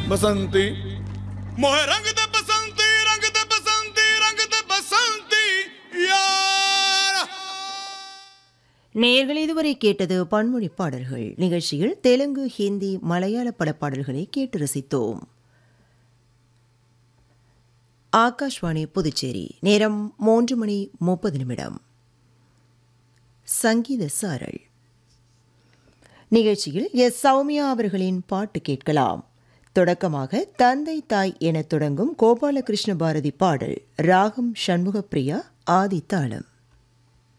बसंती मोहे रंग दे बसंती रंग दे बसंती रंग दे बसंती यार நேர்கள் இதுவரை கேட்டது பன்மொழி பாடல்கள் நிகழ்ச்சியில் தெலுங்கு ஹிந்தி மலையாள பட பாடல்களை கேட்டு ரசித்தோம் ஆகாஷ்வாணி புதுச்சேரி நேரம் மூன்று மணி முப்பது நிமிடம் சங்கீத சாரல் நிகழ்ச்சியில் எஸ் சௌமியா அவர்களின் பாட்டு கேட்கலாம் தொடக்கமாக தந்தை தாய் என தொடங்கும் கோபாலகிருஷ்ண பாரதி பாடல் ராகம் சண்முகப்பிரியா ஆதி தாளம்